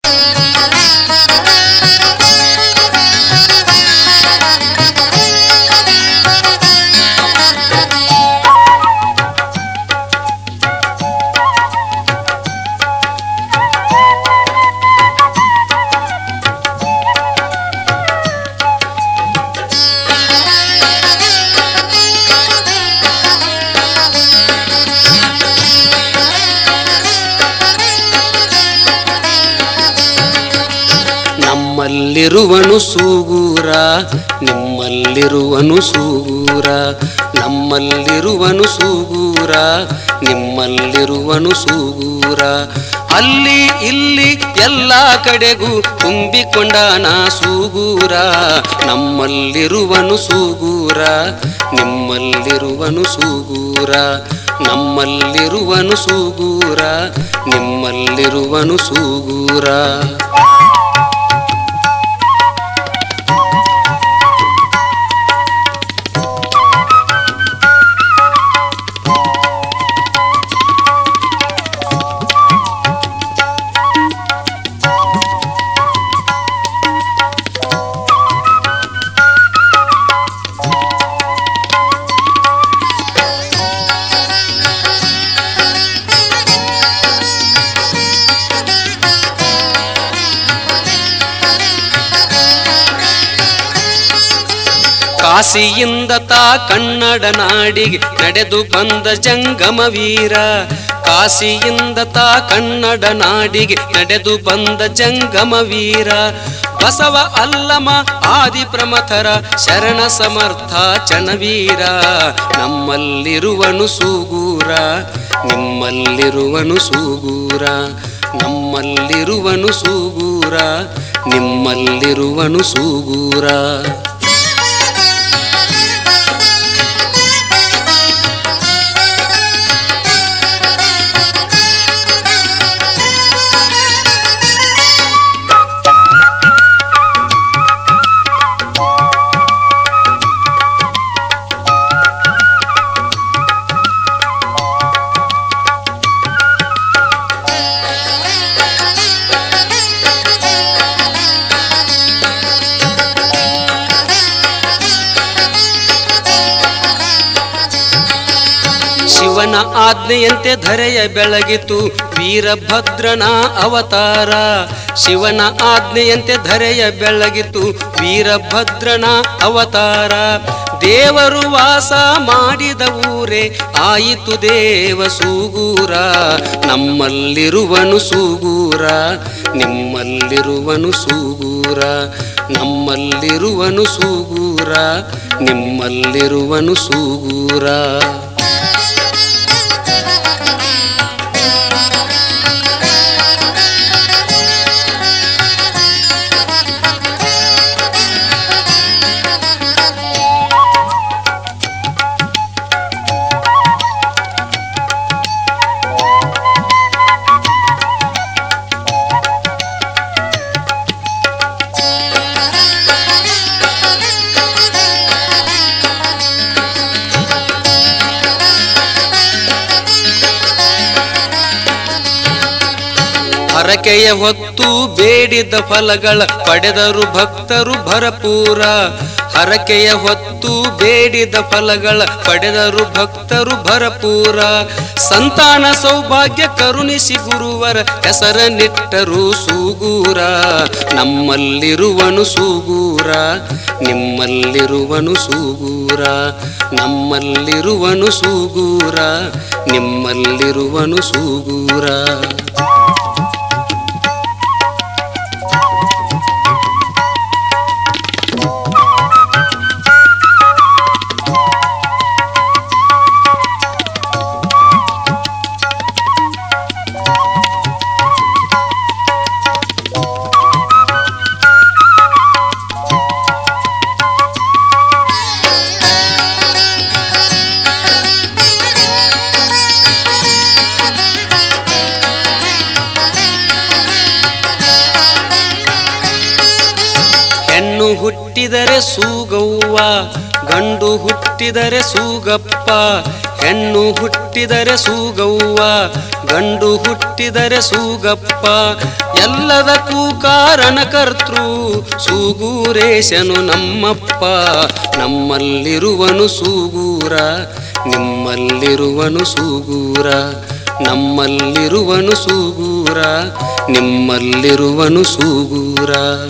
ನಮ್ಮಲ್ಲಿರುವನು ಸೂಗೂರ ನಿಮ್ಮಲ್ಲಿರುವನು ಸೂಗೂರ ನಮ್ಮಲ್ಲಿರುವನು ಸೂಗೂರ ನಿಮ್ಮಲ್ಲಿರುವನು ಸೂಗೂರ ಅಲ್ಲಿ ಇಲ್ಲಿ ಎಲ್ಲ ಕಡೆಗೂ ತುಂಬಿಕೊಂಡಾನ ಸೂಗೂರ ನಮ್ಮಲ್ಲಿರುವನು ಸೂಗೂರ ನಿಮ್ಮಲ್ಲಿರುವನು ಸೂಗೂರ ನಮ್ಮಲ್ಲಿರುವನು ಸೂಗೂರ ನಿಮ್ಮಲ್ಲಿರುವನು ಸೂಗೂರ ಕಾಶಿಯಿಂದ ತಾ ಕನ್ನಡ ನಾಡಿಗೆ ನಡೆದು ಬಂದ ಜಂಗಮ ವೀರ ಕಾಶಿಯಿಂದ ತಾ ಕನ್ನಡ ನಾಡಿಗೆ ನಡೆದು ಬಂದ ಜಂಗಮ ವೀರ ಬಸವ ಅಲ್ಲಮ ಆದಿ ಪ್ರಮಥರ ಶರಣ ಸಮರ್ಥ ಚನವೀರ ನಮ್ಮಲ್ಲಿರುವನು ಸೂಗೂರ ನಿಮ್ಮಲ್ಲಿರುವನು ಸೂಗೂರ ನಮ್ಮಲ್ಲಿರುವನು ಸೂಗೂರ ನಿಮ್ಮಲ್ಲಿರುವನು ಸೂಗೂರ ಶಿವನ ಆಜ್ಞೆಯಂತೆ ಧರೆಯ ಬೆಳಗಿತು ವೀರಭದ್ರನ ಅವತಾರ ಶಿವನ ಆಜ್ಞೆಯಂತೆ ಧರೆಯ ಬೆಳಗಿತು ವೀರಭದ್ರನ ಅವತಾರ ದೇವರು ವಾಸ ಮಾಡಿದ ಊರೇ ಆಯಿತು ದೇವ ಸೂಗೂರ ನಮ್ಮಲ್ಲಿರುವನು ಸೂಗೂರ ನಿಮ್ಮಲ್ಲಿರುವನು ಸೂಗೂರ ನಮ್ಮಲ್ಲಿರುವನು ಸೂಗೂರ ನಿಮ್ಮಲ್ಲಿರುವನು ಸೂಗೂರ ಹರಕೆಯ ಹೊತ್ತು ಬೇಡಿದ ಫಲಗಳ ಪಡೆದರು ಭಕ್ತರು ಭರಪೂರ ಹರಕೆಯ ಹೊತ್ತು ಬೇಡಿದ ಫಲಗಳ ಪಡೆದರು ಭಕ್ತರು ಭರಪೂರ ಸಂತಾನ ಸೌಭಾಗ್ಯ ಕರುಣಿಸಿ ಗುರುವರ ಹೆಸರ ನಿಟ್ಟರು ಸೂಗೂರ ನಮ್ಮಲ್ಲಿರುವನು ಸೂಗೂರ ನಿಮ್ಮಲ್ಲಿರುವನು ಸೂಗೂರ ನಮ್ಮಲ್ಲಿರುವನು ಸೂಗೂರ ನಿಮ್ಮಲ್ಲಿರುವನು ಸೂಗೂರ ಹೆಣ್ಣು ಹುಟ್ಟಿದರೆ ಸೂಗವ್ವ ಗಂಡು ಹುಟ್ಟಿದರೆ ಸೂಗಪ್ಪ ಹೆಣ್ಣು ಹುಟ್ಟಿದರೆ ಸೂಗವ್ವ ಗಂಡು ಹುಟ್ಟಿದರೆ ಸೂಗಪ್ಪ ಎಲ್ಲದಕ್ಕೂ ಕಾರಣಕರ್ತೃ ಸೂಗೂರೇಶನು ನಮ್ಮಪ್ಪ ನಮ್ಮಲ್ಲಿರುವನು ಸೂಗೂರ ನಿಮ್ಮಲ್ಲಿರುವನು ಸೂಗೂರ ನಮ್ಮಲ್ಲಿರುವನು ಸೂಗೂರ ನಿಮ್ಮಲ್ಲಿರುವನು ಸೂಗೂರ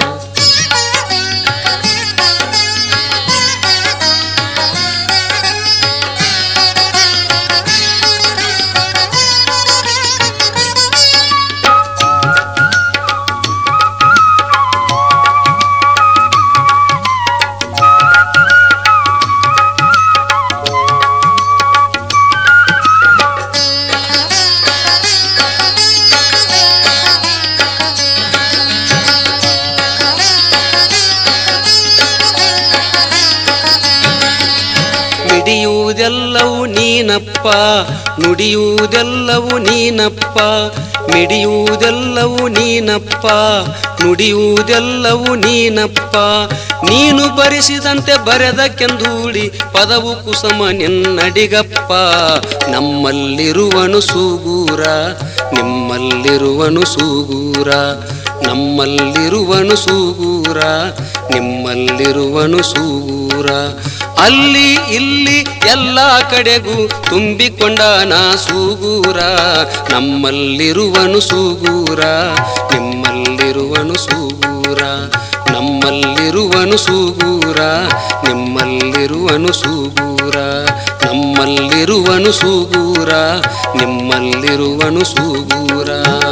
ಮಿಡಿಯುವುದೆಲ್ಲವೂ ನೀನಪ್ಪ ನುಡಿಯುವುದೆಲ್ಲವೂ ನೀನಪ್ಪ ಮಿಡಿಯುವುದೆಲ್ಲವೂ ನೀನಪ್ಪ ನುಡಿಯುವುದೆಲ್ಲವೂ ನೀನಪ್ಪ ನೀನು ಬರಿಸಿದಂತೆ ಬರೆದ ಕೆಂದೂಳಿ ಪದವು ಕುಸಮ ನಿನ್ನಡಿಗಪ್ಪ ನಮ್ಮಲ್ಲಿರುವನು ಸೂಗೂರ ನಿಮ್ಮಲ್ಲಿರುವನು ಸೂಗೂರ ನಮ್ಮಲ್ಲಿರುವನು ಸೂಗೂರ ನಿಮ್ಮಲ್ಲಿರುವನು ಸೂಗೂರ ಅಲ್ಲಿ ಇಲ್ಲಿ ಎಲ್ಲ ಕಡೆಗೂ ತುಂಬಿಕೊಂಡ ನಾ ಸೂಗೂರ ನಮ್ಮಲ್ಲಿರುವನು ಸೂಗೂರ ನಿಮ್ಮಲ್ಲಿರುವನು ಸೂಗೂರ ನಮ್ಮಲ್ಲಿರುವನು ಸೂಗೂರ ನಿಮ್ಮಲ್ಲಿರುವನು ಸೂಗೂರ ನಮ್ಮಲ್ಲಿರುವನು ಸೂಗೂರ ನಿಮ್ಮಲ್ಲಿರುವನು ಸೂಗೂರ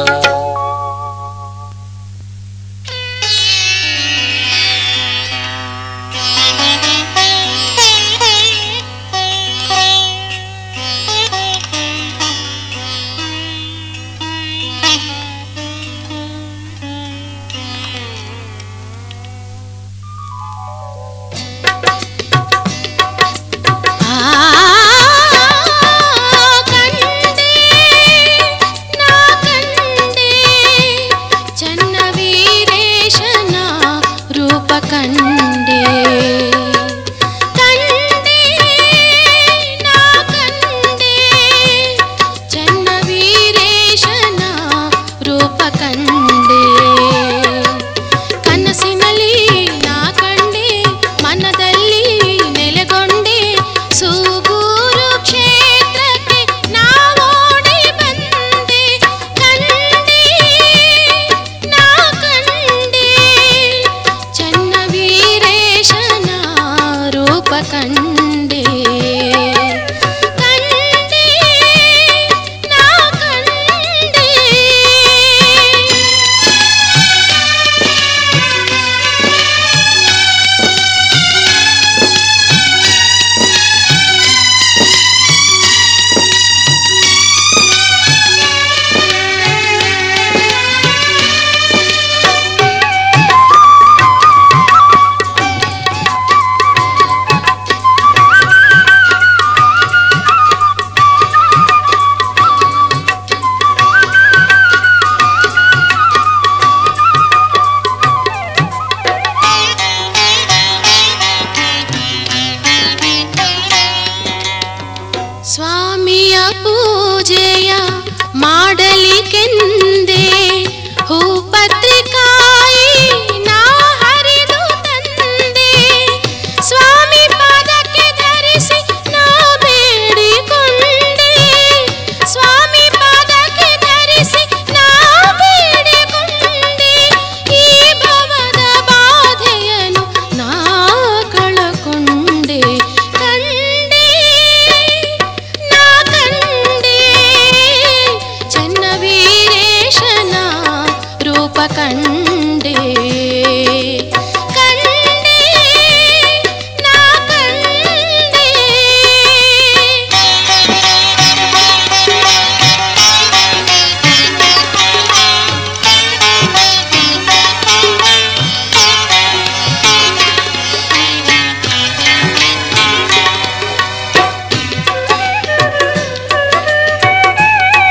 ಕಂಡೆ ನಾ ಕಂಡೆ ಚನ್ನ ವೀರೇಶನ ರೂಪ ಕಂಡೆ ಕಂಡೆ ನಾ ಕಂಡೆ ಚನ್ನ ವೀರೇಶನ ರೂಪ ಕಂಡೆ ಕನಸಿನಲ್ಲಿ ನಾ ಕಂಡೆ ಮನದಲ್ಲಿ ನೆಲೆಗೊಂಡೆ ಸೂಗೂರು ಕ್ಷೇತ್ರಕ್ಕೆ ನಾ ಓಡಿ ಬಂದೆ ಕಂಡೆ ನಾ ಕಂಡೆ ಚನ್ನ ವೀರೇಶನ ರೂಪ ಕಂಡೆ ಕಂಡೆ ನಾ ಕಂಡೆ ಸ್ವಾಮಿಯ ಪೂಜೆಯ ಮಾಡಲಿಕೆಂದೇ ಹೂಪತ್ರಿಕಾಯಿ ನಾ ಹರಿದು ತಂದೆ ಸ್ವಾಮಿ ಪಾದಕ್ಕೆ ಧರಿಸಿ ನಾ ಬೇಡಿಕೊಂಡೆ ಸ್ವಾಮಿ ಪಾದಕ್ಕೆ ಧರಿಸಿ ನಾ ಬೇಡಿಕೊಂಡೆ ಈ ಭವದ ಬಾಧೆಯನು ನಾ ಕಳಕೊಂಡೆ ಕಂಡೆ ನಾ ಕಂಡೆ ಚನ್ನ ವೀರೇಶನ ರೂಪ ಕಂಡೆ ಕಂಡೆ ನಾ ಕಂಡೆ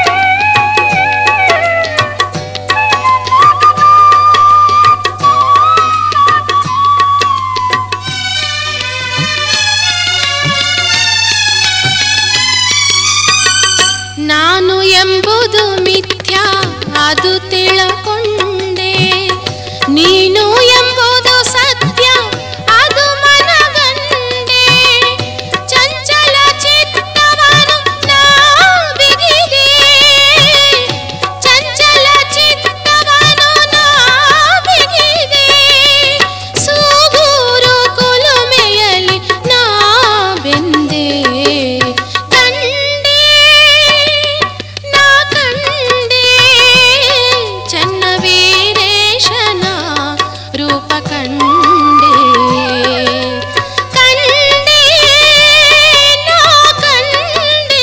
ಆ ಅದು ತಿಳಕೊಂಡೆ ನೀನು ಎಂಬುದು ಸತ್ಯ ಅದು ಮನಗಂಡೆ ಚಂಚಲ ಚಿತ್ತವನು ನಾ ಬಿಗಿದೆ ಚಂಚಲ ಚಿತ್ತವನು ನಾ ಬಿಗಿದೆ ಸೂಗೂರು ಕುಲುಮೆಯಲ್ಲಿ ನಾ ಬೆಂದೆ ಕಂಡೆ ನಾ ಕಂಡೆ ಚನ್ನವೀರೇಶನ ರೂಪ ಕಂಡೆ ಕಂಡೆ ನಾ ಕಂಡೆ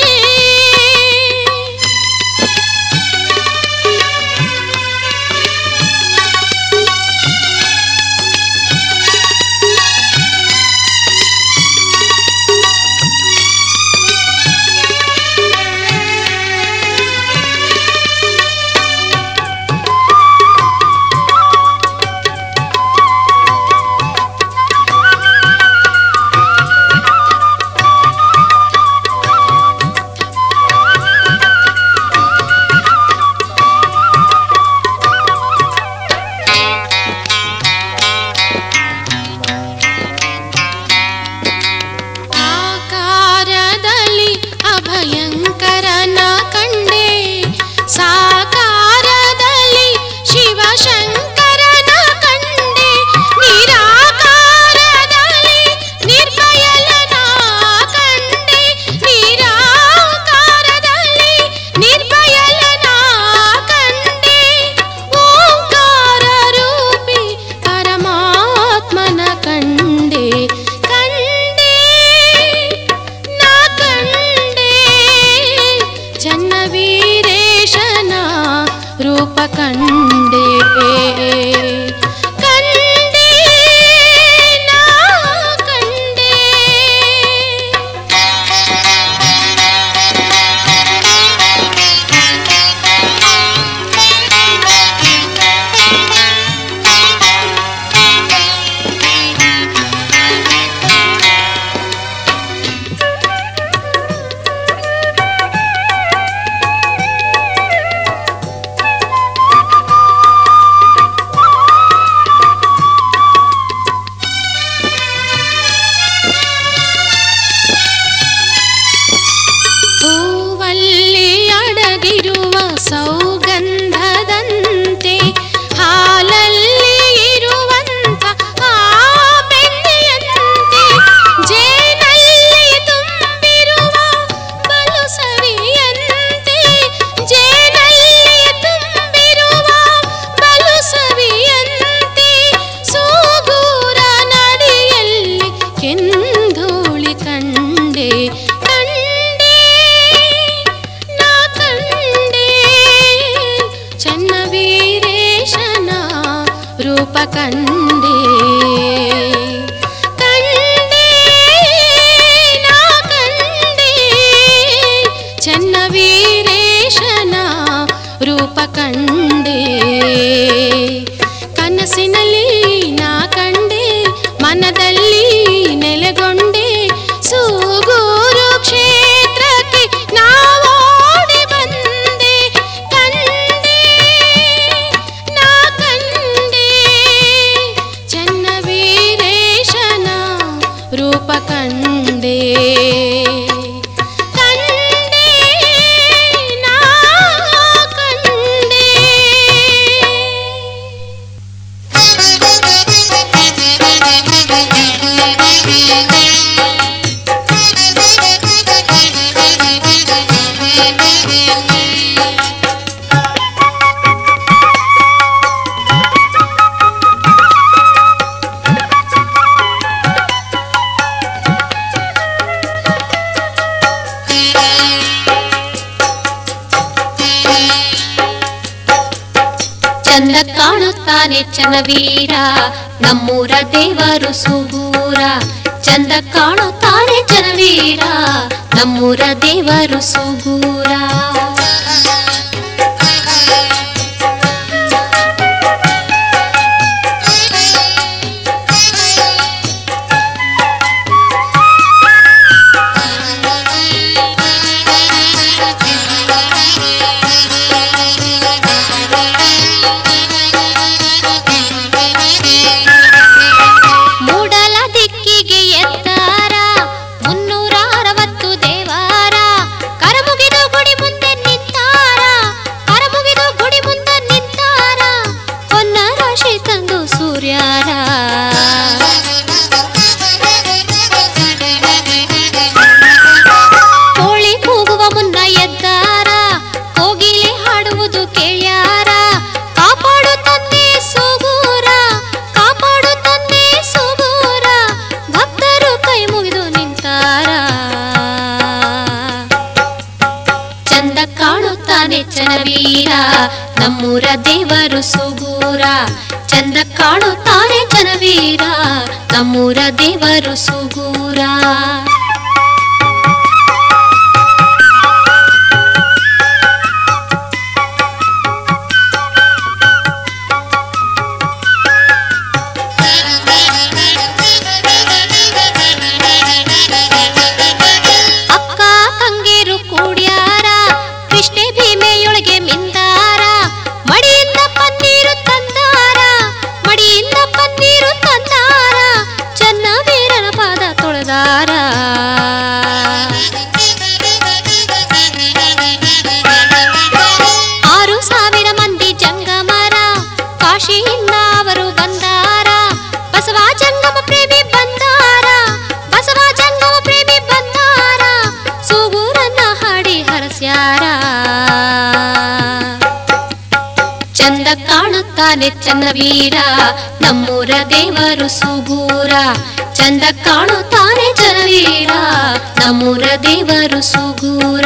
ಆಕಾರದಲ್ಲಿ ಅಭಯಂಕರನ ಕಂಡೆ ಸಾಕಾರದಲ್ಲಿ ಶಿವಶಂಕರನ ಕಂಡೆ ನಿರಾಕಾರದಲ್ಲಿ ನಿರ್ಭಯಲನ ಕಂಡೆ ನಿರಾಕಾರದಲ್ಲಿ ನಿರ್ಭಯಲನ ಕಂಡೆ ಓಂಕಾರ ರೂಪಿ ಪರಮಾತ್ಮನ ಕಂಡೆ ಕಂಡೆ ನಾ ಕಂಡೆ ಚನ್ನವೀರೇಶನ ರೂಪ ಕಂಡೆ ಕಂಡೆ ನಾ ಕಂಡೆ ಹೂವಲ್ಲಿ ಅಡಗಿರುವ ಸೌಗಂಧದಂತೆ ಹಾಲಲ್ಲಿ ಇರುವಂತ ಆ ಬೆಣ್ಣೆಯಂತೆ ಜೇನಲ್ಲಿ ತುಂಬಿರುವ ಬಲು ಸವಿಯಂತೆ ಜೇನಲ್ಲಿ ತುಂಬಿರುವ ಬಲು ಸವಿಯಂತೆ ಸೂಗೂರ ನಡಿಯಲ್ಲಿ ಕೆಂಧೂಳಿ ಕಂಡೆ ಕಂಡೆ ನಾ ಕಂಡೆ ಚನ್ನವೀರೇಶನ ರೂಪ ಕಂಡೆ ಕಂಡೆ ನಾ ಕಂಡೆ ಚನ್ನವೀರೇಶನ ರೂಪ ಕಂಡೆ ಕನಸಿನಲ್ಲಿ ನಾ ಕಂಡೆ ಮನದಲ್ಲಿ ನೆಲೆಗೊಂಡೆ ಸೂಗೂರು ಕ್ಷೇತ್ರಕ್ಕೆ ನಾವೋಡಿ ಬಂದೆ ಕಂಡೆ ನಾ ಕಂಡೆ ಚನ್ನವೀರೇಶನ ರೂಪ ಕಂಡೆ ಕಂಡೆ ನಾ ಕಂಡೆ ಚಂದ ಕಾಣುತ್ತಾನೆ ಚನ್ನವೀರ ನಮ್ಮೂರ ದೇವರು ಸುಗೂರ ಚಂದ ಕಾಣುತ್ತಾನೆ ಚನ್ನವೀರ ನಮ್ಮೂರ ದೇವರು ಸುಗೂರ ಿ ಸೂರ್ಯಾರ ಕೋಳಿ ಕೂಗುವ ಮುನ್ನ ಎದ್ದಾರ ಕೋಗಿಲೆ ಹಾಡುವುದು ಕೇಳ್ಯಾರ ಕಾಪಾಡು ತಂದೆ ಸುಗೂರ ಕಾಪಾಡು ತಂದೆ ಸುಗೂರ ಭಕ್ತರು ಕೈ ಮುಗಿದು ನಿಂತಾರ ಚಂದ ಕಾಣುತ್ತಾನೆ ಚನವೀರ ನಮ್ಮೂರ ದೇವರು ಸುಗೂರ ಚಂದ ಕಾಣುತ್ತಾನೆ ಚನವೀರ ನಮ್ಮೂರ ದೇವರು ಸುಗೂರ ಅಕ್ಕ ತಂಗೇರು ಕೂಡ್ಯಾರ ಕೃಷ್ಣೆ ಭೀಮೆಯೊಳಗೆ ಮಿಂದಾರ ಮಡಿಯಿಂದ ಪನ್ನೀರು ತಂದಾರ ಮಡಿಯಿಂದ ಪನ್ನೀರು ತಂದಾರ ಚನ್ನ ವೀರನ ಪಾದ ತೊಳೆದಾರ ಆರು ಸಾವಿರ ಮಂದಿ ಜಂಗಮರ ಕಾಶಿಯಿಂದ ಅವರು ಬಂದಾರ ಬಸವ ಜಂಗಮ ಪ್ರೇಮಿ ಬಂದಾರ ಬಸವ ಜಂಗಮ ಪ್ರೇಮಿ ಬಂದಾರ ಸುಗೂರನ್ನ ಹಾಡಿ ಹರಸ್ಯಾರ ಚಂದ ಕಾಣುತ್ತಾನೆ ಚನ್ನವೀರ ನಮ್ಮೂರ ದೇವರು ಸುಗೂರ ಚಂದ ಕಾಣುತ್ತಾನೆ ಚನ್ನವೀರ ನಮ್ಮೂರ ದೇವರು ಸುಗೂರ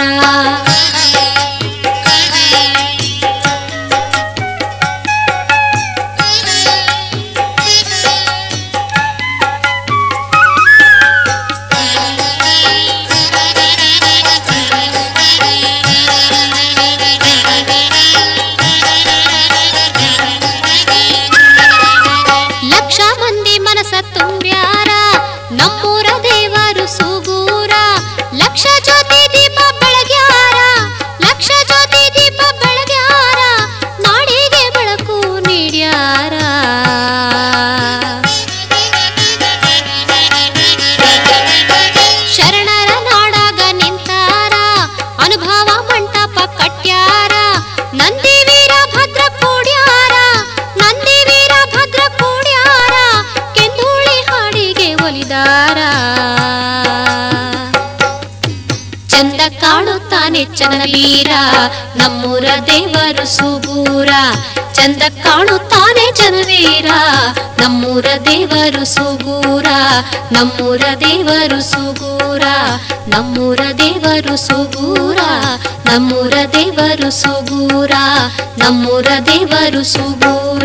ಲಕ್ಷ ಮಂದಿ ಮನಸ ತುಂಬ್ಯಾರ ನಮ್ಮೂರ ದೇವರು ಸುಗೂರ ಲಕ್ಷ ಜ್ಯೋತಿ ದೀಪ ಬೆಳಗ್ಯಾರ ಲಕ್ಷ ಜ್ಯೋತಿ ದೀಪ ಬೆಳಗ್ಯಾರ ನಾಡಿಗೆ ಬೆಳಕು ನೀಡ್ಯಾರ ಶರಣರ ನಾಡಾಗ ನಿಂತಾರ ಅನುಭವ ಮಂಟಪ ಕಟ್ಯಾರ ನಂದಿ ವೀರ ಭದ್ರ ಕೂಡ್ಯಾರ ನಂದಿ ವೀರ ಭದ್ರ ಕೂಡ್ಯಾರ ಕೆಂದುಳಿ ಹಾಡಿಗೆ ಒಲಿದಾರ ಚಂದ ಕಾಣುತ್ತಾನೆ ಚನವೀರ ನಮ್ಮೂರ ದೇವರು ಸುಗೂರ ಚಂದ ಕಾಣುತ್ತಾನೆ ಜನವೀರ ನಮ್ಮೂರ ದೇವರು ಸುಗೂರ ನಮ್ಮೂರ ದೇವರು ಸುಗೂರ ನಮ್ಮೂರ ದೇವರು ಸುಗೂರ ನಮ್ಮೂರ ದೇವರು ಸುಗೂರ ನಮ್ಮೂರ ದೇವರು ಸುಗೂರ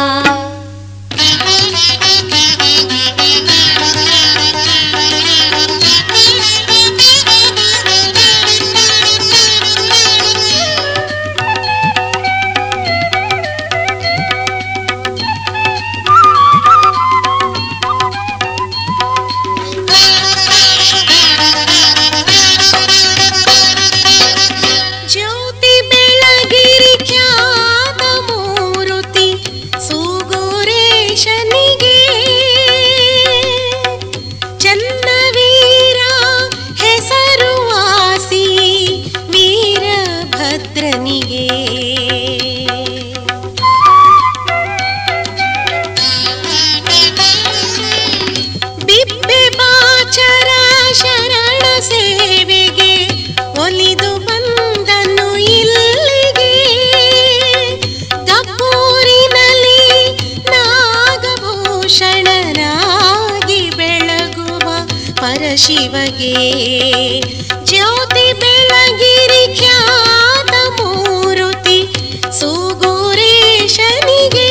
ಜ್ಯೋತಿ ಬೆಳಗಿರಿ ಖ್ಯಾತ ಮೂರುತಿ ಸುಗುರೇಶನಿಗೆ ಚನ್ನವೀರ ಹೆಸರುವಾಸಿ ವೀರಭದ್ರನಿಗೆ ಬಿಬ್ಬೆ ಬಾಚರ ಶರಣ ಸೇವೆಗೆ ಒಲಿದು ಬಂದನು ಇಲ್ಲಿಗೆ ದಪ್ಪೂರಿನಲ್ಲಿ ನಾಗಭೂಷಣನಾಗಿ ಬೆಳಗುವ ಪರಶಿವಗೆ ಜ್ಯೋತಿ ಬೆಳಗಿರಿ ಖ್ಯಾತ ಮೂರುತಿ ಸುಗುರೇಶನಿಗೆ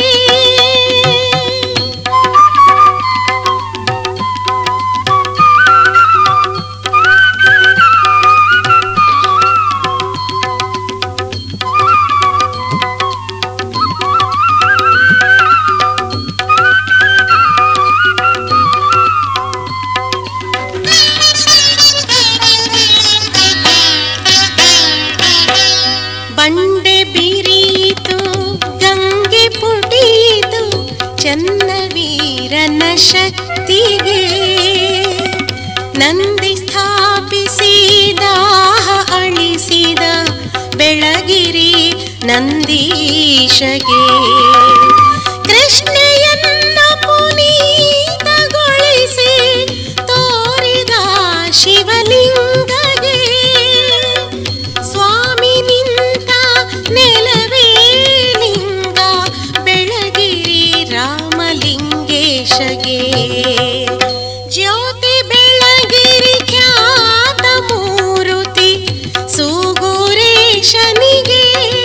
ಬಂಡೆ ಬಿರಿಯಿತು ಗಂಗೆ ಪುಟಿಯಿತು ಚನ್ನವೀರನ ಶಕ್ತಿಗೆ ನಂದಿ ಸ್ಥಾಪಿಸಿದ ಅಳಿಸಿದ ಬೆಳಗಿರಿ ನಂದೀಶಗೆ ಕೃಷ್ಣೆಯನ್ನ ಸೂಗುರೇಶಗೆ ಜ್ಯೋತಿ ಬೆಳಗಿರಿ ಖ್ಯಾತ ಮೂರುತಿ ಸೂಗುರೇಶನಿಗೆ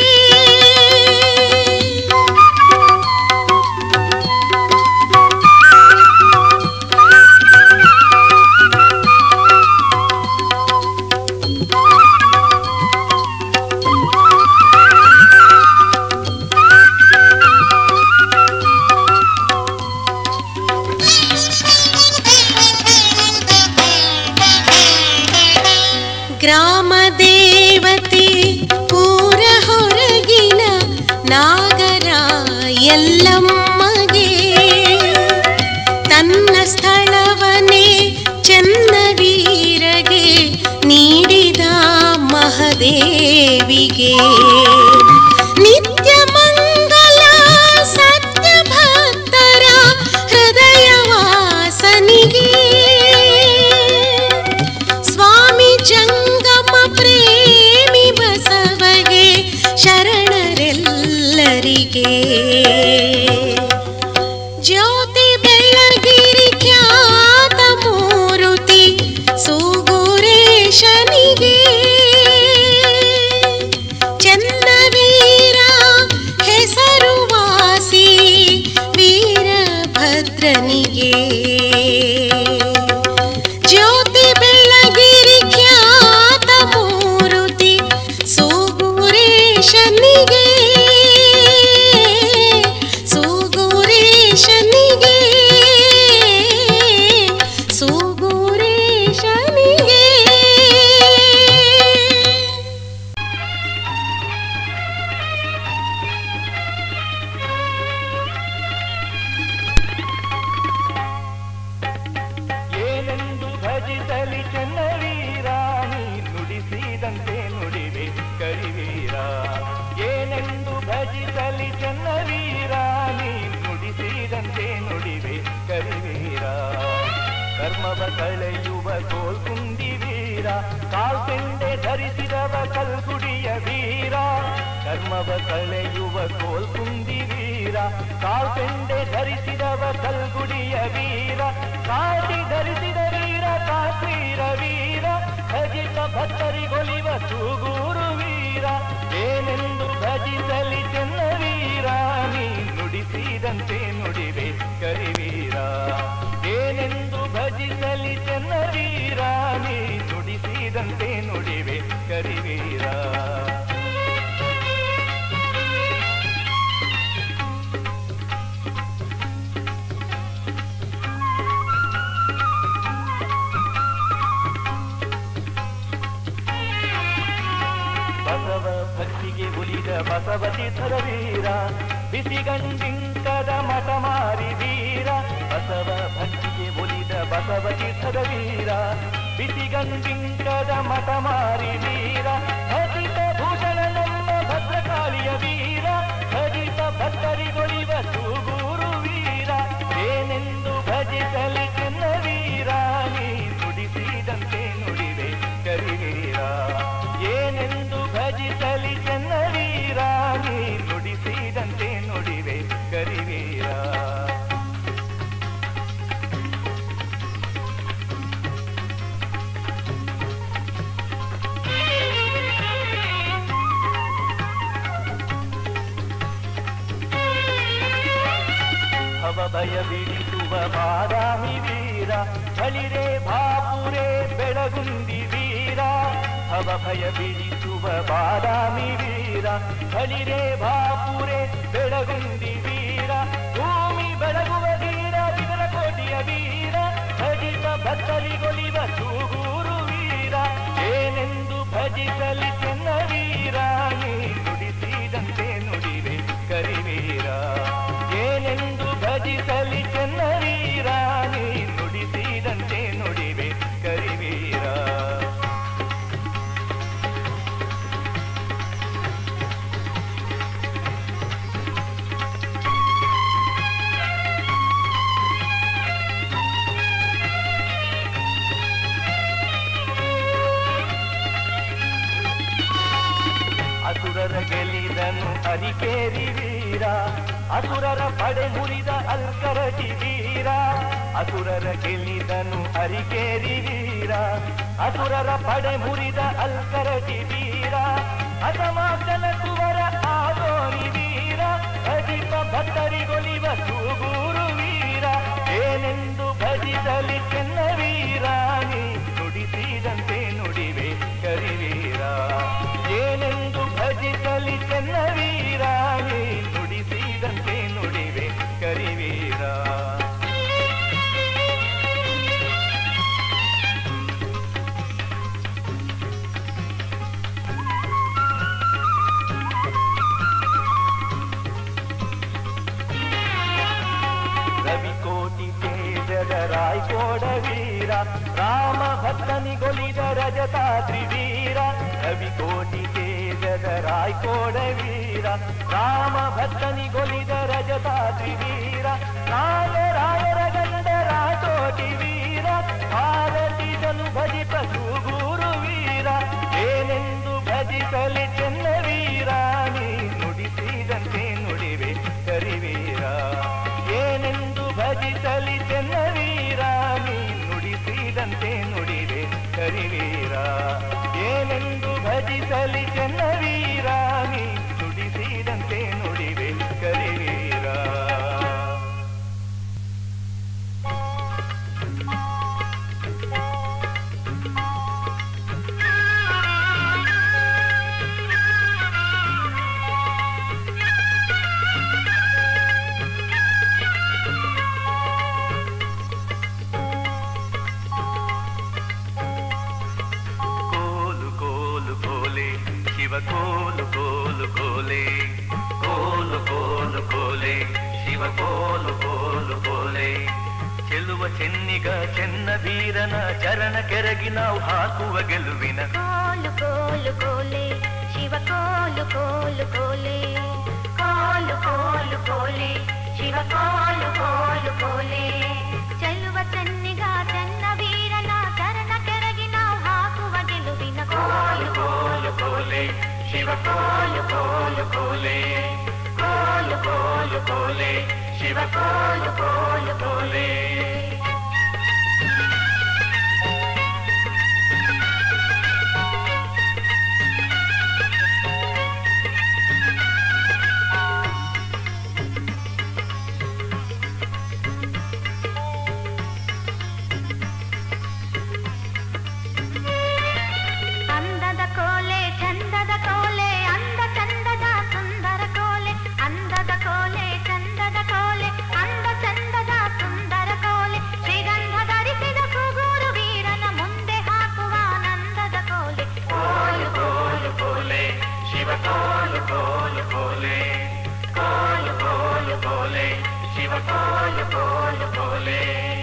ಗ್ರಾಮ ದೇವತೆ ಪೂರ ಹೊರಗಿನ ನಾಗರ ಎಲ್ಲಮ್ಮಗೆ ತನ್ನ ಸ್ಥಳವನೇ ಚನ್ನವೀರಗೆ ನೀಡಿದ ಮಹದೇವಿಗೆ ನಿತ್ಯ ಮಂಗಲ ಸತ್ಯ ಭಕ್ತರ ಹೃದಯ ವಾಸನಿಗೆ ಸ್ವಾಮಿ ಜಂಗಮ ಪ್ರೇಮಿ ಬಸವಗೆ ಶರಣರೆಲ್ಲರಿಗೆ ಜ್ಯೋತಿ ಬೆಳಗಿರಿ ಖ್ಯಾತ ಮೂರುತಿ ಸೂಗುರೇಶನಿಗೆ ಚನ್ನವೀರ ಹೆಸರುವಾಸಿ ವೀರಭದ್ರನಿಗೆ ಜ್ಯೋತಿ ಬೆಳಗಿರಿ ಖ್ಯಾತ ಮೂರುತಿ ಸೂಗುರೇಶನಿಗೆ ಸೂಗುರೇಶನಿಗೆ ಸೂಗುರೇಶನಿಗೆ ಏನೆಂದು ಭಜಿಸಲಿ ಚೆನ್ನವೀರ ನೀ ನುಡಿಸಿದಂತೆ ನುಡಿವೆ ಕರಿವೀರ ಏನೆಂದು ಭಜಿಸಲಿ ಚೆನ್ನವೀರ ನೀ ನುಡಿಸಿದಂತೆ ನುಡಿವೆ ಕರಿವೀರ ಕರ್ಮವ ಕಳೆಯುವ ಕೋಲ್ಕುಂದಿ ವೀರ ಕಾಲ್ಪೆಂಡೆ ಧರಿಸಿದವ ಕಲ್ಗುಡಿಯ ವೀರ ಕರ್ಮವ ಕಳೆಯುವ ಕೋಲ್ಕುಂದಿ ವೀರ ಕಾಲ್ಪೆಂಡೆ ಧರಿಸಿದವ ಕಲ್ಗುಡಿಯ ವೀರ ಕಾಟಿ ಧರಿಸಿದ ವೀರ ಕಾಶ್ಮೀರ ವೀರ ಭಜಿತ ಭಕ್ತರಿಗೊಲಿವ ತೂಗೂರು ವೀರ ಏನೆಂದು ಭಜಿಸಲಿ ಚೆನ್ನ ವೀರ ನೀ ನುಡಿಸಿದಂತೆ ನುಡಿವೆ ಕರಿವೀರ ಏನೆಂದು ಭಜಿಸಲಿ ಚೆನ್ನ ವೀರ ನೀ ನುಡಿಸಿದಂತೆ ನುಡಿವೆ ಕರಿವೀರ ಬಸವ ಭಕ್ತಿಗೆ ಉಲಿದ ಬಸವತಿ ವೀರ ಬಿಸಿಗಂಡಿಂಕದ ಮಠ ಮಾರಿ ವೀರ ಬಸವ ಭಕ್ತಿಗೆ ಒಲಿದ ಬಸವತಿ ವೀರ ಬಿಸಿಗಂಡಿಂಕದ ಮಠ ಮಾರಿ ವೀರ ಭಜಿತ ಭೂಷಣ ನಮ್ಮ ಭದ್ರಕಾಳಿಯ ವೀರ ಭಜಿತ ಭಕ್ತರಿಗೊಳಿವ ಸೂಗೂರು ವೀರ ಏನೆಂದು ಭಜಿಸಲಿ ಚೆನ್ನ ವೀರ ನೀ ನುಡಿಸಿದಂತೆ ನುಡಿವೆ ಕರಿವೀರ ಏನೆಂದು ಭಜಿಸಲಿ ಚೆನ್ನ ವೀರ ನೀ ನುಡಿಸಿದಂತೆ ನುಡಿವೆ ಕರಿವೀರ ಭವ ಭಯ ಬಿಡಿಸುವ ಬಾದಾಮಿ ವೀರ ಬಳಿರೆ ಬಾಪುರೆ ಬೆಳಗುಂದಿ ವೀರ ಭವ ಭಯ ಬಿಡಿಸುವ ಬಾದಾಮಿ ವೀರ ಬಳಿರೆ ಬಾಪುರೆ ಬೆಳಗುಂದಿ ವೀರ ಭೂಮಿ ಬೆಳಗುವ ವೀರ ವಿದರಕೋಟಿಯ ವೀರ ಭಜಿತ ಭಕ್ತರಿಗೊಲಿವ ಸೂಗೂರು ವೀರ ಏನೆಂದು ಭಜಿಸಲಿ ಚೆನ್ನ ವೀರ ನೀ ನುಡಿಸಿದಂತೆ ನುಡಿವೆ ಕರಿವೀರ ಏನೆಂದು ಭಜಿಸಲಿ ಚೆನ್ನ ವೀರ ನೀ ನುಡಿಸಿದಂತೆ ನುಡಿವೆ ಕರಿವೀರ ಅಸುರರ ಗೆಲಿದನು ಅರಿಕೇರಿ ವೀರ ಅಸುರರ ಪಡೆ ಮುರಿದ ಅಲ್ಕರಟಿ ವೀರ ಅಸುರರ ಗೆಲ್ಲಿದನು ಅರಿಕೇರಿ ವೀರ ಅಸುರರ ಪಡೆ ಮುರಿದ ಅಲ್ಕರಟಿ ವೀರ ಅಸಮಾಸನ ಕುವರ ಆದೋನಿ ವೀರ ಅಜಿತ ಭಕ್ತರಿಗೊಲಿವ ಸೂಗೂರು ವೀರ ಏನೆಂದು ಭಜಿಸಲಿ ಚೆನ್ನ ವೀರ ನೀ ನುಡಿಸಿದಂತೆ ನುಡಿವೆ ಕರಿವೀರ ಏನೆಂದು ಭಜಿಸಲಿ ಚೆನ್ನ ವೀರ ನೀ ನುಡಿಸಿದಂತೆ ನುಡಿವೆ ಕರಿವೀರ ರವಿಕೋಟಿ ತೇಜದ ರಾಯ್ಕೋಡ ವೀರ ರಾಮ ಭಕ್ತನಿಗೊಲಿದ ರಜತಾದ್ರಿ ವೀರ ರವಿಕೋಟಿ ತೇಜದ ರಾಯ್ಕೋಡ ವೀರ ರಾಮ ಭಕ್ತನಿಗೊಲಿದ ರಜತಾದ್ರಿ ವೀರ ರಾಯರಾಯರ ಗಂಡ ರಾಜೋಟಿ ವೀರ ಭಾರತೀಜನು ಭಜಿತ ಸುಗೂರು ವೀರ ಏನೆಂದು ಭಜಿಸಲಿ ಚೆನ್ನ ವೀರ ನೀ ನುಡಿಸಿದಂತೆ ನುಡಿವೆ ಕರಿವೀರ ಏನೆಂದು ಭಜಿಸಲಿ ಚೆನ್ನ ವೀರ ನೀ ನುಡಿಸಿದಂತೆ ನುಡಿವೆ ಕರಿವೀರ ಏನೆಂದು ಭಜಿಸಲಿ ಚೆನ್ನ ವೀರ ನೀ ನುಡಿಸಿದಂತೆ ನುಡಿವೆ ಕರಿವೀರ ಕೋಲು ಕೋಲು ಕೋಲೆ ಶಿವ ಕೋಲು ಕೋಲು ಕೋಲೆ ಕೋಲು ಕೋಲು ಕೋಲೆ ಶಿವ ಕೋಲು ಕೋಲು ಕೋಲೆ ಚೆಲುವ ಚೆನ್ನಿಗ ಚೆನ್ನ ವೀರನ ಚರಣ ಕೆರಗಿ ನಾವು ಹಾಕುವ ಗೆಲುವಿನ ಕೋಲು ಕೋಲು ಕೋಲೆ ಶಿವ ಕೋಲು ಕೋಲು ಕೋಲೆ ಕೋಲು ಕೋಲು ಕೋಲೆ ಶಿವ ಕೋಲು ಕೋಲು ಕೋಲೆ ಚೆಲ್ಲುವ ಚೆನ್ನಿಗ ಚೆನ್ನ ವೀರನ ಚರಣ ಕೆರಗಿ ನಾವು ಹಾಕುವ ಗೆಲುವಿನ ಕೋಲು ಕೋಲು ಕೋಲೆ ಶಿವ ಕೋಲು ಕೋಲು ಕೋಲೆ ಕೋಲು ಕೋಲು ಕೋಲೆ ಶಿವ ಕೋಲು ಕೋಲು ಕೋಲೆ ಅಂದದ ಕೋಲೆ ಚಂದದ ಕೋಲೆ ಅಂದ ಚಂದದ ಸುಂದರ ಕೋಲೆ ಅಂದದ ಕೋಲೆ ಚಂದದ ಕೋಲೆ ಅಂದ ಚಂದದ ಸುಂದರ ಕೋಲೆ ಶ್ರೀಗಂಧ ಧರಿಸಿದ ಸುಗೂರು ವೀರನ ಮುಂದೆ ಹಾಕುವ ಆನಂದದ ಕೋಲೆ ಕೋಲು ಕೋಲು ಕೋಲೆ ಶಿವ ಕೋಲು ಕೋಲು ಕೋಲೆ ಕೋಲು ಕೋಲು ಕೋಲೆ ಶಿವ ಕೋಲು ಕೋಲು ಕೋಲೆ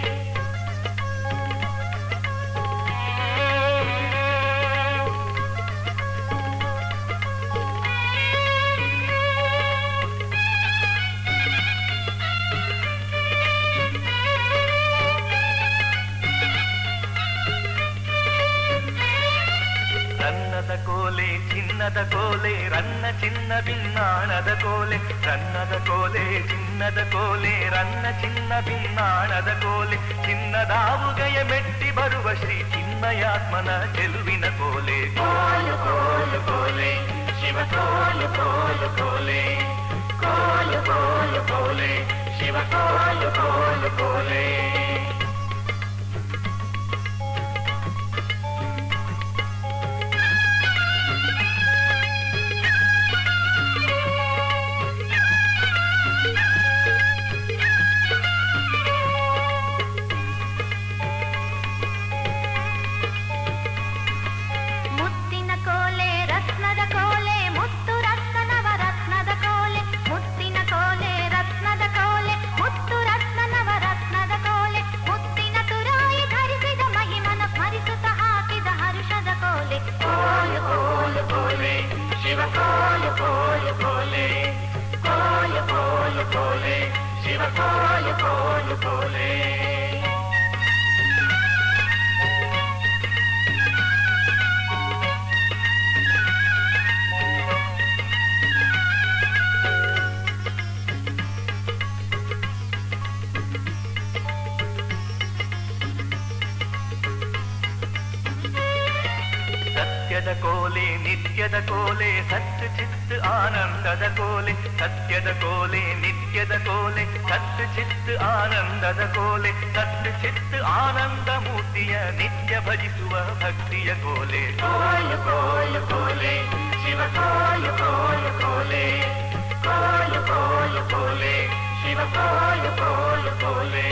ರನ್ನದ ಕೋಲೆ ಚಿನ್ನದ ಕೋಲೆ ರನ್ನ ಚಿನ್ನ ಭಿನ್ನಾಣದ ಕೋಲೆ ರನ್ನದ ಕೋಲೆ ಚಿನ್ನದ ಕೋಲೆ ರನ್ನ ಚಿನ್ನ ಭಿನ್ನಾಣದ ಕೋಲೆ ಚಿನ್ನದಾವುಗೆಯ ಮೆಟ್ಟಿ ಬರುವ ಶ್ರೀ ಚಿನ್ಮಯಾತ್ಮನ ಚೆಲುವಿನ ಕೋಲೆ ಕೋಲು ಕೋಲು ಕೋಲೆ ಶಿವ ಕೋಲು ಕೋಲು ಕೋಲೆ ಕೋಲು ಕೋಲು ಕೋಲೆ ಶಿವ ಕೋಲು ಕೋಲು ಕೋಲೆ ಮುತ್ತಿನ ಕೋಲೆ ರತ್ನದ ಕೋಲೆ ಮುತ್ತು ರತ್ನನವ ರತ್ನದ ಕೋಲೆ ಮುತ್ತಿನ ಕೋಲೆ ರತ್ನದ ಕೋಲೆ ಮುತ್ತು ರತ್ನನವ ರತ್ನದ ಕೋಲೆ ಮುತ್ತಿನ ತುರಾಯಿ ಧರಿಸಿದ ಮಹಿಮನ ಸ್ಮರಿಸುತ್ತ ಹಾಕಿದ ಹರುಷದ ಕೋಲೆ ಕೋಲು ಕೋಲು ಕೋಲೆ ಶಿವ ಕೋಲು ಕೋಲು ಕೋಲೆ ಕೋಲು ಕೋಲು ಕೋಲೆ ಶಿವ ಕೋಲು ಕೋಲು ಕೋಲೆ ಸತ್ಯದ ಕೋಲೆ ನಿತ್ಯದ ಕೋಲೆ ಸತ್ ಚಿತ್ ಆನಂದದ ಕೋಲೆ ಸತ್ಯದ ಕೋಲೆ ನಿತ್ಯದ ಕೋಲೆ ಸತ್ ಚಿತ್ ಆನಂದದ ಕೋಲೆ ಸತ್ ಚಿತ್ ಆನಂದ ಮೂರ್ತಿಯ ನಿತ್ಯ ಭಜಿಸುವ ಭಕ್ತಿಯ ಕೋಲೆ ಕೋಲು ಕೋಲು ಕೋಲೆ ಶಿವ ಕೋಲು ಕೋಲು ಕೋಲೆ ಕೋಲು ಕೋಲು ಕೋಲೆ ಶಿವ ಕೋಲು ಕೋಲು ಕೋಲೆ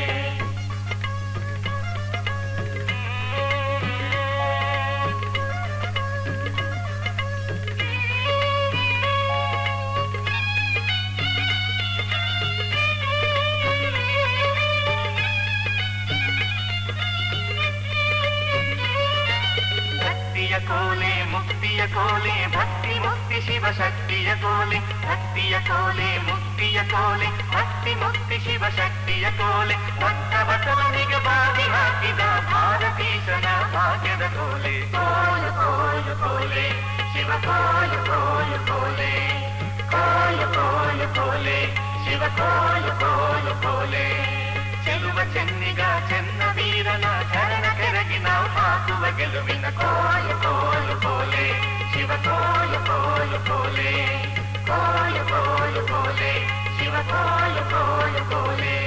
ಭಕ್ತಿಯ ಕೋಲೆ ಮುಕ್ತಿಯ ಕೋಲೆ ಭಕ್ತಿ ಮುಕ್ತಿ ಶಿವ ಶಕ್ತಿಯ ಕೋಲೆ ಭಕ್ತಿಯ ಕೋಲೆ ಮುಕ್ತಿಯ ಕೋಲೆ ಭಕ್ತಿ ಮುಕ್ತಿ ಶಿವ ಶಕ್ತಿಯ ಕೋಲೆ ಭಕ್ತ ಬಸವನಿಗೆ ಬಾಗಿ ಹಾಕಿದ ಭಾರತೀಶನ ಭಾಗ್ಯದ ಕೋಲೆ ಕೋಲು ಕೋಲು ಕೋಲೆ ಶಿವ ಕೋಲು ಕೋಲು ಕೋಲೆ ಕೋಲು ಕೋಲು ಕೋಲೆ ಶಿವ ಕೋಲು ಕೋಲು ಕೋಲೆ ಚೆಲುವ ಚೆನ್ನಿಗ ಚೆನ್ನ ವೀರನ ಚರಣ ಕೆರಗಿ ನಾವು ಹಾಕುವ ಗೆಲುವಿನ ಕೋಲು ಕೋಲು ಕೋಲೆ ಶಿವ ಕೋಲು ಕೋಲು ಕೋಲೆ ಕೋಲು ಕೋಲು ಕೋಲೆ ಶಿವ ಕೋಲು ಕೋಲು ಕೋಲೆ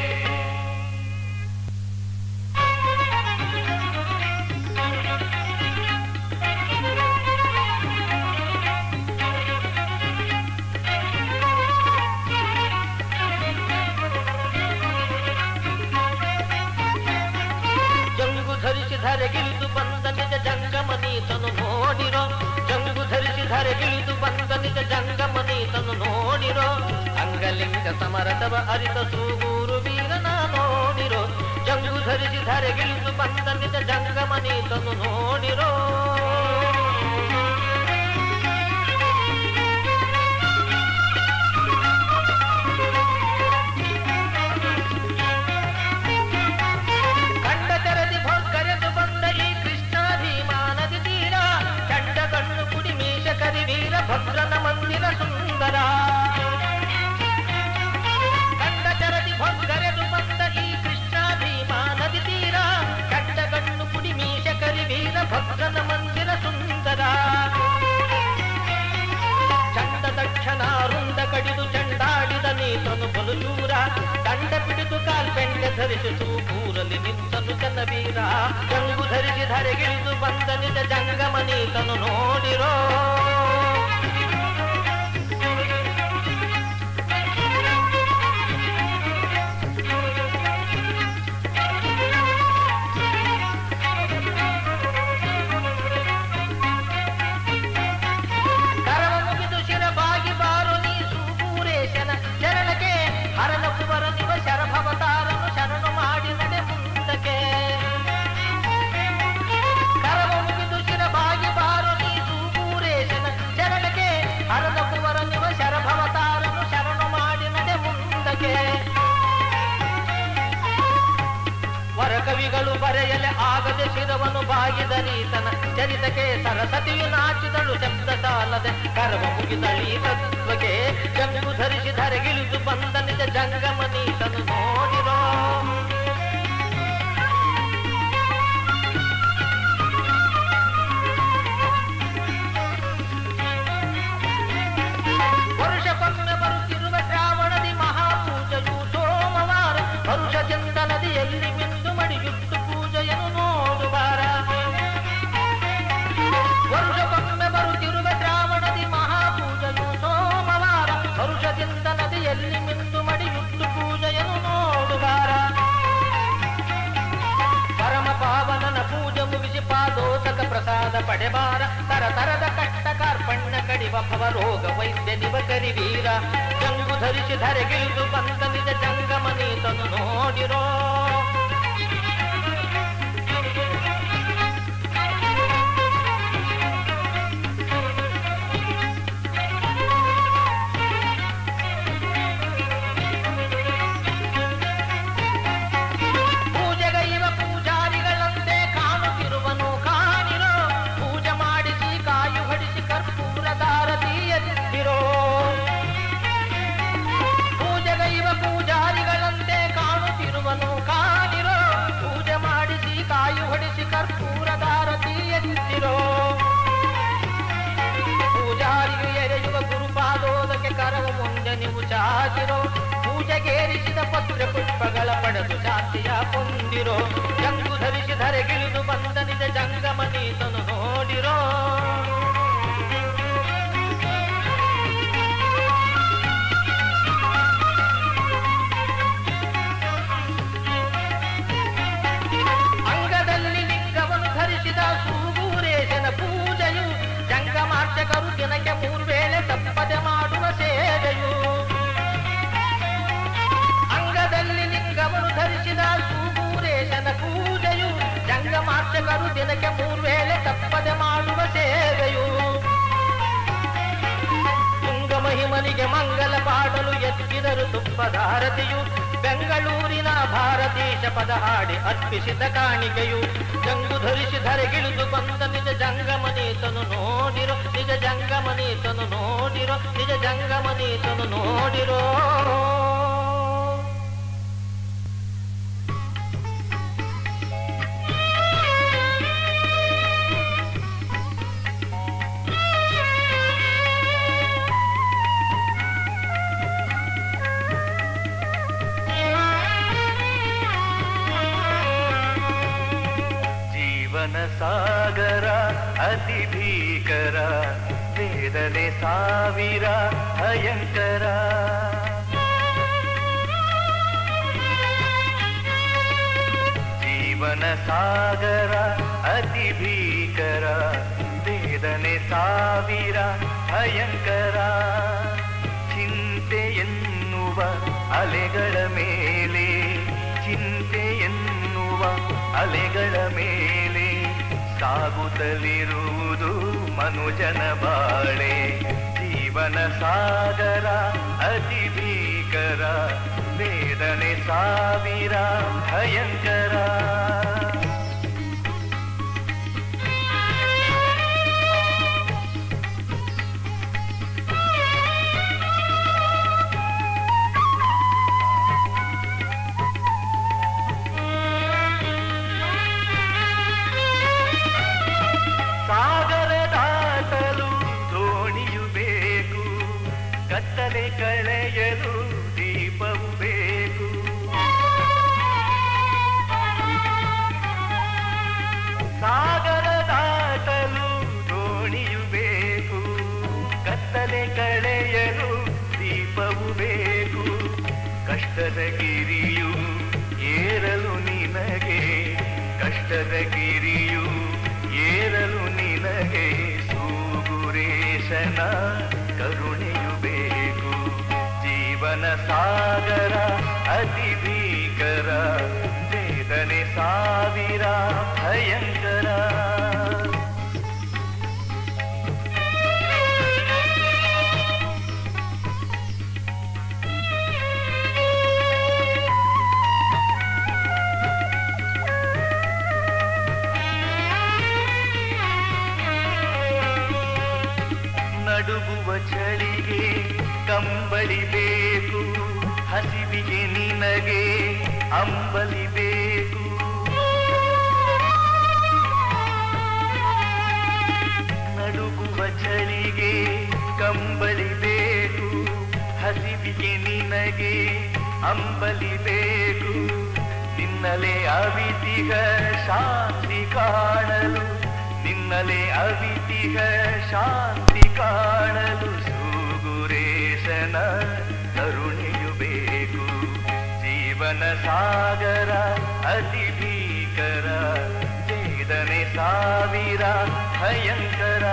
ಜಂಗು ಧರಿಸಿ ಧರೆಗಿಳಿದು ಬಂದ ನಿಜ ಜಂಗಮನೀತನು ನೋಡಿರೋ ಜಂಗು ಧರಿಸಿ ಧರೆಗಿಳಿದು ಬಂದ ನಿಜ ಜಂಗಮನೀತನು ನೋಡಿರೋ ಅಂಗಲಿಂಗ ಸಮರತವ ಅರಿತ ಸೂಗೂರು ವೀರನ ನೋಡಿರೋ ಜಂಗು ಧರಿಸಿ ಧರೆಗಿಳಿದು ಬಂದ ನಿಜ ಜಂಗಮನೀತನು ನೋಡಿರೋ ಕಂಡ ತೆರೆದಿ ಭೋಗ್ಗರೆದು ಬಂದ ಈ ಕೃಷ್ಣ ಭೀಮಾ ನದಿ ತೀರ ಚಂಡ ಕಣ್ಣು ಕುಡಿ ಮೀಶ ಕರಿವೀರ ಭದ್ರನ ಮಂದಿರ ಸುಂದರ ಕಂಡ ತೆರದಿ ಭೋಗ್ಗರೆದು ಬಂದ ಈ ಕೃಷ್ಣ ಭೀಮಾ ನದಿ ತೀರ ಚಂಡ ಕಣ್ಣು ಕುಡಿ ಮೀಶ ಕರಿವೀರ ಭದ್ರನ ಮಂದಿರ ಸುಂದರ ಚಂಡ ತಕ್ಷಣ ರುಂಡ ಕಡಿದು ಚಂಡಾಡಿದ ನೀತನು ಬಲುಚೂರ ದಂಡ ಪಿಡಿದು ಕಾಲ್ಪೆಂಡೆ ಧರಿಸಿ ಸೂಪೂರಲ್ಲಿ ನಿಂತನು ಚನ್ನವೀರ ಜಂಗು ಧರಿಸಿ ಧರೆಗಿಳಿದು ಬಂದ ನಿಜ ಜಂಗಮ ನೀತನು ನೋಡಿರೋ ಕರವ ಮುಗಿದು ಶಿರ ಬಾಗಿ ಬಾರು ನೀ ಸೂಪೂರೇಶನ ಶರಣಕ್ಕೆ ಹರನ ಕುವರ ನಿವ ಶರಭವತಾರನು ಶರಣು ಮಾಡಿ ನಡೆ ಮುಂದಕ್ಕೆ ಕರವ ಮುಗಿದು ಶಿರ ಬಾಗಿ ಬಾರು ನೀ ಸೂಪೂರೇಶನ ಶರಣಕ್ಕೆ ಹರನ ಕುವರ ನಿವ ಶರಭವತಾರನು ಶರಣು ಮಾಡಿ ನಡೆ ಮುಂದಕ್ಕೆ ವರಕವಿಗಳು ಬರೆಯಲೆ ಆಗದೆ ಶಿರವನು ಬಾಗಿದ ನೀತನ ಚರಿತಕ್ಕೆ ಸರಸ್ವತಿಯು ನಾಚಿದಳು ಶಬ್ದ ಸಾಲದೆ ಕರವ ಮುಗಿದಳಿ ತತ್ವಕ್ಕೆ ಜಂಗು ಧರಿಸಿ ಧರೆಗಿಳಿದು ಬಂದ ನಿಜ ಜಂಗಮ ನೀತನು ನೋಡಿರೋ ವರುಷಕ್ಕೊಮ್ಮೆ ಬರುತ್ತಿರುವ ಶ್ರಾವಣದಿ ಮಹಾಪೂಜೆಯು ಸೋಮವಾರ ವರುಷದಿಂದ ನದಿಯಲ್ಲಿ ಮಿಂದು ಮಡಿಯುಟ್ಟು ಪೂಜೆಯನ್ನು ನೋಡುವಾರ ವರುಷಕ್ಕೊಮ್ಮೆ ಬರುತ್ತಿರುವ ಶ್ರಾವಣದಿ ಮಹಾಪೂಜೆಯು ಸೋಮವಾರ ವರುಷದಿಂದ ನದಿಯಲ್ಲಿ ಮಿಂದು ಮಡಿಯುಟ್ಟು ಪೂಜೆಯನ್ನು ನೋಡುವಾರ ಪರಮ ಪಾವನನ ಪೂಜೆ ಮುಗಿಸಿ ಪಾದೋದಕ ಪ್ರಸಾದ ಪಡೆಬಾರ ತರ ತರದ ಕಷ್ಟ ಕಾರ್ಪಣ್ಯ ಕಡಿವ ಭವ ರೋಗ ವೈದ್ಯ ನಿವ ಕರಿವೀರ ಜಂಗು ಧರಿಸಿ ಧರೆಗಿಳಿದು ಬಂದ ನಿಜ ಜಂಗಮನೀತನು ನೋಡಿರೋ ಪೂಜೆಗೈವ ಪೂಜಾರಿಗಳಂತೆ ಕಾಣುತ್ತಿರುವನು ಕಾಣಿರೋ ಪೂಜೆ ಮಾಡಿಸಿ ಕಾಯು ಹೊಡಿಸಿ ಕರ್ಪೂರ ದಾರತೀಯದಿರೋ ಪೂಜೆಗೈವ ಪೂಜಾರಿಗಳಂತೆ ಕಾಣುತ್ತಿರುವನು ಎದೆಗೇರಿಸಿದ ಪತ್ರ ಪುಷ್ಪಗಳ ಪಡೆದು ಶಾಂತಿಯ ಹೊಂದಿರೋ ಜಂಗು ಧರಿಸಿ ಧರೆಗಿಳಿದು ಬಂದ ನಿಜ ಜಂಗಮ ನೀತನು ನೋಡಿರೋ ಅಂಗದಲ್ಲಿ ಲಿಂಗವನ್ನು ಧರಿಸಿದ ಸೂಗೂರೇಶನ ಪೂಜೆಯು ಜಂಗಮಾರ್ಚಕರು ದಿನಕ್ಕೆ ಮೂರು ವೇಳೆ ತಪ್ಪದೆ ಮಾಡುವ ಸೇವೆಯು ಅಂಗದಲ್ಲಿ ಲಿಂಗವನ್ನು ಧರಿಸಿದ ಸೂಗೂರೇಶನ ಪೂಜೆಯು ಜಂಗಮಾರ್ಚಕರು ದಿನಕ್ಕೆ ಮೂರು ವೇಳೆ ತಪ್ಪದೆ ಮಾಡುವ ಸೇವೆಯು ತುಂಗ ಮಹಿಮನಿಗೆ ಮಂಗಲ ಪಾಡಲು ಎತ್ತಿದರು ತುಪ್ಪದಾರತಿಯು ಬೆಂಗಳೂರಿನ ಭಾರತೀಶ ಪದ ಹಾಡಿ ಅರ್ಪಿಸಿದ ಕಾಣಿಕೆಯು ಜಂಗು ಧರಿಸಿ ಧರೆಗಿಳಿದು ಬಂದ ನಿಜ ಜಂಗಮನೀತನು ನೋಡಿರೋ ನಿಜ ಜಂಗಮನೀತನು ನೋಡಿರೋ ನಿಜ ಜಂಗಮನೀತನು ನೋಡಿರೋ ಜೀವನ ಸಾಗರ ಅತಿ ಭೀಕರ ವೇದನೆ ಸಾವಿರ ಭಯಂಕರ ಜೀವನ ಸಾಗರ ಅತಿ ಭೀಕರ ವೇದನೆ ಸಾವಿರ ಭಯಂಕರ ಚಿಂತೆ ಎನ್ನುವ ಅಲೆಗಳ ಮೇಲೆ ಚಿಂತೆ ಎನ್ನುವ ಅಲೆಗಳ ಮೇಲೆ ಸಾಗುತ್ತಲಿರುವುದು ಮನುಜನ ಬಾಳೆ ಜೀವನ ಸಾಗರ ಅತಿ ಭೀಕರ ವೇದನೆ ಸಾವಿರ ಭಯಂಕರ ಸಾಗರ ದಾಟಲು ದೋಣಿಯು ಬೇಕು ಕತ್ತಲೆ ಕಳೆಯಲು ದೀಪವು ಬೇಕು ಸಾಗರ ದಾಟಲು ದೋಣಿಯು ಬೇಕು ಕತ್ತಲೆ ಕಳೆಯಲು ದೀಪವು ಬೇಕು ಕಷ್ಟದ ಗಿರಿಯು ಏರಲು ನಿನಗೆ ಕಷ್ಟದ ಗಿರಿಯು ಏರಲು ನಿನಗೆ ಸೂಗುರೇಶನ ಕರುಣೆಯು ಬೇಕು ಜೀವನ ಸಾಗರ ಅತಿ ಭೀಕರ ವೇದನೆ ಸಾವಿರ ಭಯಂಕರ ನಡುಗುವ ಚಳಿಗೆ ಕಂಬಳಿ ಬೇಕು ಹಸಿವಿಗೆ ನಿನಗೆ ಅಂಬಲಿ ಬೇಕು ನಡುಗುವ ಚಳಿಗೆ ಕಂಬಳಿ ಬೇಕು ಹಸಿವಿಗೆ ನಿನಗೆ ಅಂಬಲಿ ಬೇಕು ನಿನ್ನಲೆ ಅವಿತಿಗ ಶಾಂತಿ ಕಾಣಲು ನಿನ್ನಲೆ ಅವಿತಿಗ ಶಾಂತಿ ಕಾಣಲು ಸೂಗುರೇಶನ ಕರುಣೆಯು ಬೇಕು ಜೀವನ ಸಾಗರ ಅತಿ ಭೀಕರ ವೇದನೆ ಸಾವಿರ ಭಯಂಕರ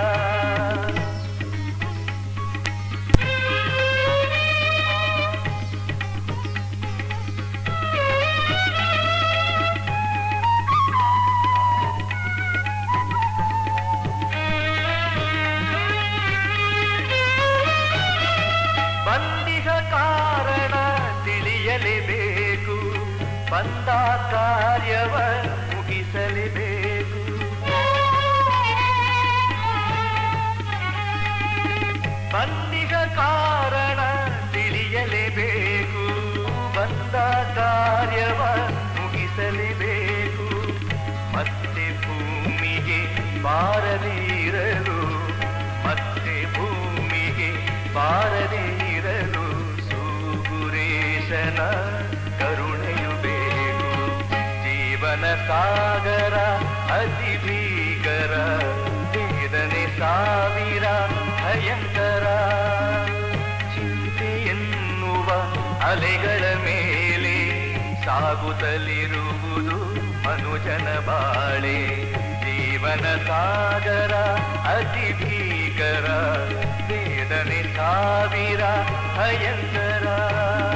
ಬಂದಿಹ ಕಾರಣ ತಿಳಿಯಲೇಬೇಕು ಬಂದ ಕಾರ್ಯವ ಮುಗಿಸಲೇಬೇಕು ಬಂದಿಹ ಕಾರಣ ತಿಳಿಯಲೇಬೇಕು ಬಂದ ಕಾರ್ಯವ ಮುಗಿಸಲೇಬೇಕು ಮತ್ತೆ ಭೂಮಿಗೆ ಬಾರದೇ ಇರಲು ಮತ್ತೆ ಭೂಮಿಗೆ ಬಾರದೇ ಇರಲು ಸೂಗುರೇಶನ ಜೀವನ ಸಾಗರ ಅತಿ ಭೀಕರ ವೇದನೆ ಸಾವಿರ ಭಯಂಕರ ಚಿಂತೆ ಎನ್ನುವ ಅಲೆಗಳ ಮೇಲೆ ಸಾಗುತ್ತಲಿರುವುದು ಮನುಜನ ಬಾಳೆ ಜೀವನ ಸಾಗರ ಅತಿ ಭೀಕರ ವೇದನೆ ಸಾವಿರ ಭಯಂಕರ